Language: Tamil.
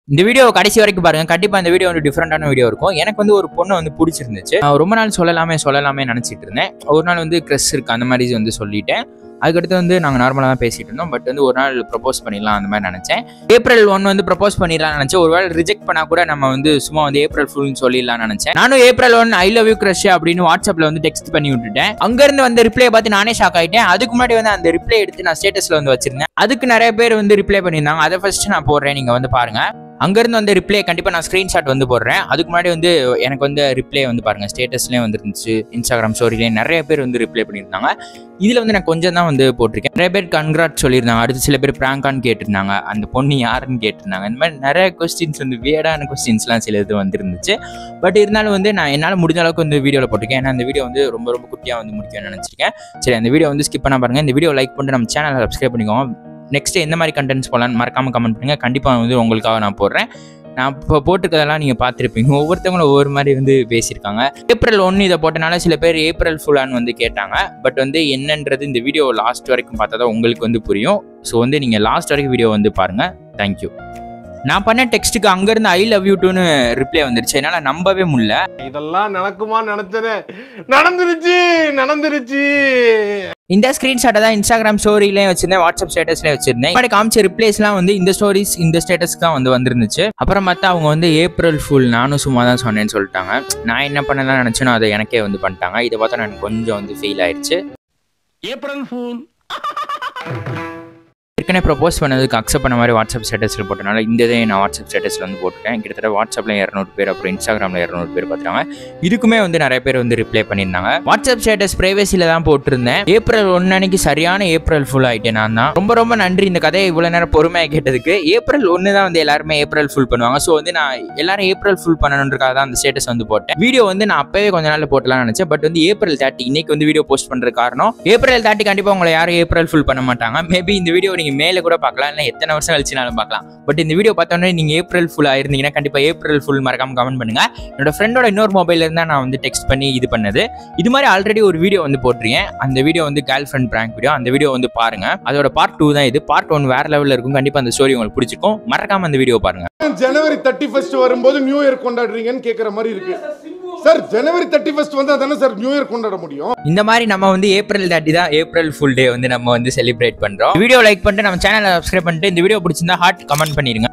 இந்த வீடியோ கடைசி வரைக்கும் பாருங்க கண்டிப்பா இந்த வீடியோ வந்து டிஃப்ரெண்டான வீடியோ இருக்கும் எனக்கு வந்து ஒரு பொண்ணு வந்து பிடிச்சிருந்துச்சு நான் ரொம்ப நாள் சொல்லலாமே சொல்லலாமே நினைச்சிட்டு இருந்தேன் ஒரு நாள் வந்து க்ரெஸ் இருக்கு அந்த மாதிரி வந்து சொல்லிட்டேன் அதுக்கடுத்து வந்து நாங்கள் நார்மலாக தான் பேசிட்டு இருந்தோம் பட் வந்து ஒரு நாள் ப்ரப்போஸ் பண்ணிடலாம் அந்த மாதிரி நினச்சேன் ஏப்ரல் ஒன் வந்து ப்ரப்போஸ் பண்ணிடலாம்னு நினச்சேன் ஒருவேளை ரிஜெக்ட் பண்ணா கூட நம்ம வந்து சும்மா வந்து ஏப்ரல் ஃபுல்னு சொல்லிடலாம்னு நினச்சேன் நானும் April one I love you crush அப்படின்னு வாட்ஸ்அப்பில் வந்து டெக்ஸ்ட் பண்ணி விட்டுட்டேன் அங்கேருந்து வந்து ரிப்ளை பார்த்து நானே ஷாக் ஆகிட்டேன் அதுக்கு முன்னாடி வந்து அந்த ரிப்ளை எடுத்து நான் ஸ்டேட்டஸில் வந்து வச்சிருந்தேன் அதுக்கு நிறைய பேர் வந்து ரிப்ளை பண்ணியிருந்தாங்க அதை ஃபர்ஸ்ட் நான் போடுறேன் நீங்கள் வந்து பாருங்க அங்கேருந்து வந்து ரிப்ளை கண்டிப்பாக நான் ஸ்க்ரீன்ஷாட் வந்து போடுறேன் அதுக்கு முன்னாடி வந்து எனக்கு வந்து ரிப்ளை வந்து பாருங்க ஸ்டேட்டஸ்லேயும் வந்துருந்துச்சு இன்ஸ்டாகிராம் ஸ்டோரிலேயும் நிறைய பேர் வந்து ரிப்ளை பண்ணியிருந்தாங்க இதில் வந்து நான் கொஞ்சம் தான் வந்து போட்டிருக்கேன் நிறைய பேர் கன்க்ராட் சொல்லியிருந்தாங்க அடுத்து சில பேர் ப்ராங்கான்னு கேட்டிருந்தாங்க அந்த பொண்ணு யாருன்னு கேட்டிருந்தாங்க இந்த மாதிரி நிறைய கொஸ்டின்ஸ் வந்து வேடான கொஸ்டின்ஸ்லாம் சில இது வந்துருந்துச்சு பட் இருந்தாலும் வந்து நான் என்னால் முடிஞ்ச அளவுக்கு வந்து வீடியோவில் போட்டிருக்கேன் ஏன்னா அந்த வீடியோ வந்து ரொம்ப ரொம்ப குட்டியாக வந்து முடிக்கணும்னு நினச்சிருக்கேன் சரி அந்த வீடியோ வந்து ஸ்கிப் பண்ண பாருங்க இந்த வீடியோ லைக் பண்ணிட்டு நம்ம சேனலை சப்ஸ்கிரைப் பண்ணிக்கோங்க நெக்ஸ்ட் எந்த மாதிரி கண்டென்ட்ஸ் போகலான்னு மறக்காம கமெண்ட் பண்ணுங்க கண்டிப்பாக வந்து உங்களுக்காக நான் போடுறேன் நான் இப்போ போட்டிருக்கதெல்லாம் நீங்கள் பார்த்துருப்பீங்க ஒவ்வொருத்தவங்களும் ஒவ்வொரு மாதிரி வந்து பேசியிருக்காங்க ஏப்ரல் ஒன்று இதை போட்டனால சில பேர் ஏப்ரல் ஃபுல்லான்னு வந்து கேட்டாங்க பட் வந்து என்னன்றது இந்த வீடியோ லாஸ்ட் வரைக்கும் பார்த்தா தான் உங்களுக்கு வந்து புரியும் ஸோ வந்து நீங்கள் லாஸ்ட் வரைக்கும் வீடியோ வந்து பாருங்கள் தேங்க்யூ நான் பண்ண டெக்ஸ்ட்டுக்கு அங்கேருந்து ஐ லவ் யூ டூன்னு ரிப்ளை வந்துருச்சு என்னால் நம்பவே முடியல இதெல்லாம் நடக்குமா நினைச்சனே நடந்துருச்சு நடந்துருச்சு இந்த ஸ்க்ரீன்ஷாட்டை தான் இன்ஸ்டாகிராம் ஸ்டோரிலையும் வச்சிருந்தேன் வாட்ஸ்அப் ஸ்டேட்டஸ்லேயும் வச்சிருந்தேன் முன்னாடி காமிச்ச ரிப்ளேஸ்லாம் வந்து இந்த ஸ்டோரிஸ் இந்த ஸ்டேட்டஸ்க்கு தான் வந்து வந்திருந்துச்சு அப்புறம் பார்த்தா அவங்க வந்து ஏப்ரல் ஃபுல் நானும் சும்மா தான் சொன்னேன்னு சொல்லிட்டாங்க நான் என்ன பண்ணலாம் நினச்சேனோ அதை எனக்கே வந்து பண்ணிட்டாங்க இதை பார்த்தா எனக்கு கொஞ்சம் வந்து ஃபீல் ஆயிடுச்சு ஏப்ரல் ஃபூல் ஏற்கனவே ப்ரப்போஸ் பண்ணதுக்கு அக்செப்ட் பண்ண மாதிரி வாட்ஸ்அப் ஸ்டேட்டஸில் போட்டனால இந்த இதை நான் வாட்ஸ்அப் ஸ்டேட்டஸில் வந்து போட்டுட்டேன் கிட்டத்தட்ட வாட்ஸ்அப்பில் இரநூறு பேர் அப்புறம் இன்ஸ்டாகிராமில் இரநூறு பேர் பார்த்துட்டாங்க இதுக்குமே வந்து நிறைய பேர் வந்து ரிப்ளை பண்ணியிருந்தாங்க வாட்ஸ்அப் ஸ்டேட்டஸ் ப்ரைவேசியில் தான் போட்டிருந்தேன் ஏப்ரல் ஒன்று அன்னைக்கு சரியான ஏப்ரல் ஃபுல் ஆகிட்டேன் நான் தான் ரொம்ப ரொம்ப நன்றி இந்த கதையை இவ்வளோ நேரம் பொறுமையாக கேட்டதுக்கு ஏப்ரல் ஒன்று தான் வந்து எல்லாருமே ஏப்ரல் ஃபுல் பண்ணுவாங்க ஸோ வந்து நான் எல்லாரும் ஏப்ரல் ஃபுல் பண்ணணுன்றக்காக தான் அந்த ஸ்டேட்டஸ் வந்து போட்டேன் வீடியோ வந்து நான் அப்பவே கொஞ்ச நாள் போட்டலாம்னு நினச்சேன் பட் வந்து ஏப்ரல் தேர்ட்டி இன்னைக்கு வந்து வீடியோ போஸ்ட் பண்ணுறது காரணம் ஏப்ரல் தேர்ட்டி கண்டிப்பாக உங்களை யாரும் ஏப்ரல் ஃபுல் பண்ண மாட்டாங்க மேபி இந்த வீடியோ நீங்கள் மேலே கூட பார்க்கலாம் இல்லை எத்தனை வருஷம் கழிச்சுனாலும் பார்க்கலாம் பட் இந்த வீடியோ பார்த்தோன்னே நீங்கள் ஏப்ரல் ஃபுல் ஆயிருந்தீங்கன்னா கண்டிப்பாக ஏப்ரல் ஃபுல் மறக்காம கமெண்ட் பண்ணுங்க என்னோட ஃப்ரெண்டோட இன்னொரு மொபைல்ல இருந்தா நான் வந்து டெக்ஸ்ட் பண்ணி இது பண்ணது இது மாதிரி ஆல்ரெடி ஒரு வீடியோ வந்து போட்டிருக்கேன் அந்த வீடியோ வந்து கேர்ள் ஃப்ரெண்ட் பிராங்க் வீடியோ அந்த வீடியோ வந்து பாருங்க அதோட பார்ட் டூ தான் இது பார்ட் ஒன் வேற லெவலில் இருக்கும் கண்டிப்பாக அந்த ஸ்டோரி உங்களுக்கு பிடிச்சிருக்கும் மறக்காம அந்த வீடியோ பாருங்க ஜனவரி தேர்ட்டி ஃபர்ஸ்ட் வரும்போது நியூ இயர் கொண்டாடுறீங்கன்னு கேக்குற மாதிரி இருக்கு சார் ஜனவரி தேர்ட்டி ஃபர்ஸ்ட் வந்தா தானே சார் நியூ இயர் கொண்டாட முடியும் இந்த மாதிரி நம்ம வந்து ஏப்ரல் தேர்ட்டி தான் ஏப்ரல் ஃபுல் டே வந்து நம்ம வந்து செலிப்ரேட் பண்றோம் வீடியோ லைக் பண்ணிட்டு நம்ம சேனலை சப்ஸ்கிரைப் பண்ணிட்டு இந்த வீடியோ பிடிச்சிருந்தா ஹார்ட் கமெண்ட் பண்ணிருங்க